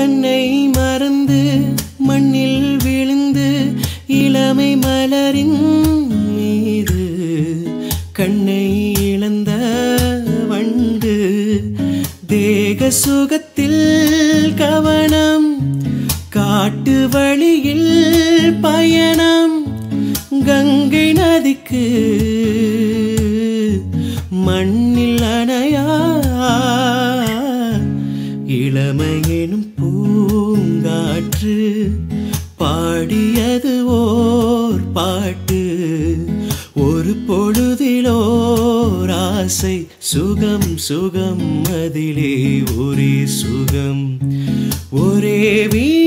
தன்னை மறந்து மண்ணில் விழுந்து இளமை மலரின் மீது கண்ணை இழந்த வண்டு தேக சுகத்தில் கவனம் காட்டு வழியில் பயணம் கங்கை நதிக்கு மண்ணில் அணையா இளமையெனும் பூங்காற்று பாடியது ஓர் பாட்டு ஒரு பொழுதிலோர் ஆசை சுகம் சுகம் அதிலே ஒரே சுகம் ஒரே வீ